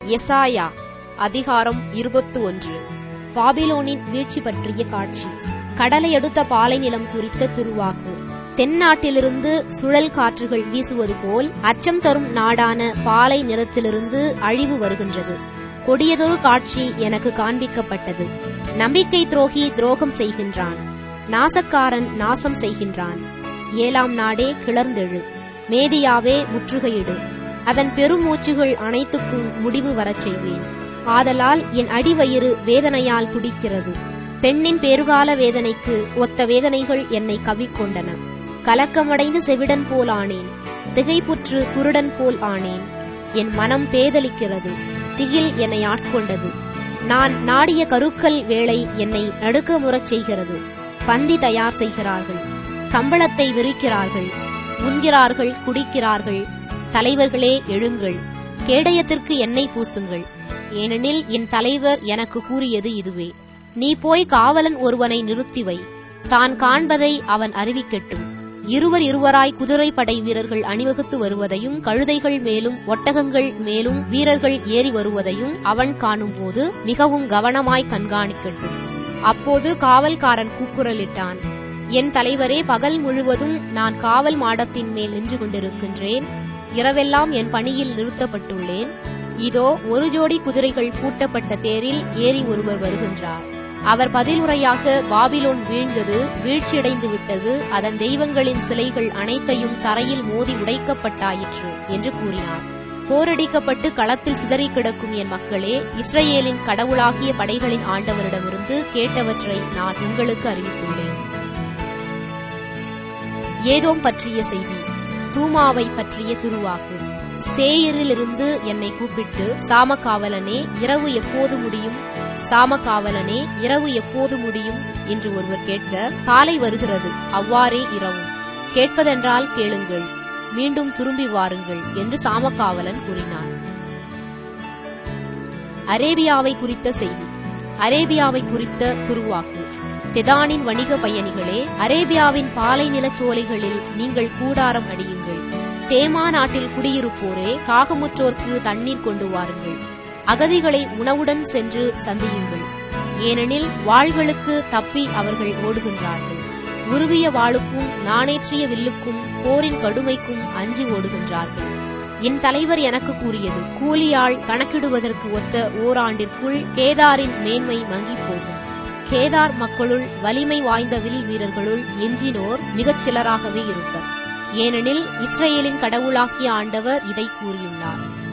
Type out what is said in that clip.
எசாயா அதிகாரம் இருபத்து ஒன்று பாபிலோனின் வீழ்ச்சி பற்றிய காட்சி கடலை அடுத்த பாலை நிலம் குறித்த திருவாக்கு தென்னாட்டிலிருந்து சுழல் காற்றுகள் வீசுவது போல் அச்சம் தரும் நாடான பாலை நிலத்திலிருந்து அழிவு வருகின்றது கொடியதொரு காட்சி எனக்கு காண்பிக்கப்பட்டது நம்பிக்கை துரோகி துரோகம் செய்கின்றான் நாசக்காரன் நாசம் செய்கின்றான் ஏழாம் நாடே கிளர்ந்தெழு மேதியாவே முற்றுகையிடு அதன் பெருமூச்சுகள் அனைத்துக்கும் முடிவு வரச் செய்வேன் ஆதலால் என் அடிவயிறு வேதனையால் துடிக்கிறது பெண்ணின் பேறுகால வேதனைக்கு ஒத்த வேதனைகள் என்னை கவிக்கொண்டன கலக்கமடைந்து செவிடன் போல் ஆனேன் திகைப்புற்று குருடன் போல் ஆனேன் என் மனம் பேதலிக்கிறது திகில் என்னை ஆட்கொண்டது நான் நாடிய கருக்கல் வேளை என்னை நடுக்கமுறச் செய்கிறது பந்தி தயார் செய்கிறார்கள் கம்பளத்தை விரிக்கிறார்கள் உண்கிறார்கள் குடிக்கிறார்கள் தலைவர்களே எழுங்கள் கேடயத்திற்கு எண்ணெய் பூசுங்கள் ஏனெனில் என் தலைவர் எனக்கு கூறியது இதுவே நீ போய் காவலன் ஒருவனை நிறுத்தி வை தான் காண்பதை அவன் அறிவிக்கட்டும் இருவர் இருவராய் குதிரை படை வீரர்கள் அணிவகுத்து வருவதையும் கழுதைகள் மேலும் ஒட்டகங்கள் மேலும் வீரர்கள் ஏறி வருவதையும் அவன் காணும்போது மிகவும் கவனமாய் கண்காணிக்கட்டும் அப்போது காவல்காரன் கூக்குரலிட்டான் என் தலைவரே பகல் முழுவதும் நான் காவல் மாடத்தின் மேல் நின்று கொண்டிருக்கின்றேன் இரவெல்லாம் என் பணியில் நிறுத்தப்பட்டுள்ளேன் இதோ ஒரு ஜோடி குதிரைகள் பூட்டப்பட்ட தேரில் ஏறி ஒருவர் வருகின்றார் அவர் பதிலுரையாக பாபிலோன் வீழ்ந்தது வீழ்ச்சியடைந்து விட்டது அதன் தெய்வங்களின் சிலைகள் அனைத்தையும் தரையில் மோதி உடைக்கப்பட்டாயிற்று என்று கூறினார் போரடிக்கப்பட்டு களத்தில் சிதறி கிடக்கும் என் மக்களே இஸ்ரேலின் கடவுளாகிய படைகளின் ஆண்டவரிடமிருந்து கேட்டவற்றை நான் உங்களுக்கு அறிவித்துள்ளேன் ஏதோம் பற்றிய செய்தி தூமாவை பற்றிய திருவாக்கு சேயரிலிருந்து என்னை கூப்பிட்டு சாமக்காவலனே இரவு எப்போது முடியும் சாமக்காவலனே இரவு எப்போது முடியும் என்று ஒருவர் கேட்க காலை வருகிறது அவ்வாறே இரவும் கேட்பதென்றால் கேளுங்கள் மீண்டும் திரும்பி வாருங்கள் என்று சாமக்காவலன் கூறினார் அரேபியாவை குறித்த செய்தி அரேபியாவை குறித்த திருவாக்கு தெதானின் வணிக பயணிகளே அரேபியாவின் பாலை நிலச்சோலைகளில் நீங்கள் கூடாரம் அடியுங்கள் தேமா நாட்டில் குடியிருப்போரே காகமுற்றோர்க்கு தண்ணீர் கொண்டு வாருங்கள் அகதிகளை உணவுடன் சென்று சந்தியுங்கள் ஏனெனில் வாள்களுக்கு தப்பி அவர்கள் ஓடுகின்றார்கள் உருவிய வாளுக்கும் நாணேற்றிய வில்லுக்கும் போரின் கடுமைக்கும் அஞ்சி ஓடுகின்றார்கள் என் தலைவர் எனக்கு கூறியது கூலியாள் கணக்கிடுவதற்கு ஒத்த ஓராண்டிற்குள் கேதாரின் மேன்மை மங்கிப் போகும் கேதார் மக்களுள் வலிமை வாய்ந்த வில் வீரர்களுள் எஞ்சினோர் மிகச் சிலராகவே இருப்பர் ஏனெனில் இஸ்ரேலின் கடவுளாகிய ஆண்டவர் இதை கூறியுள்ளார்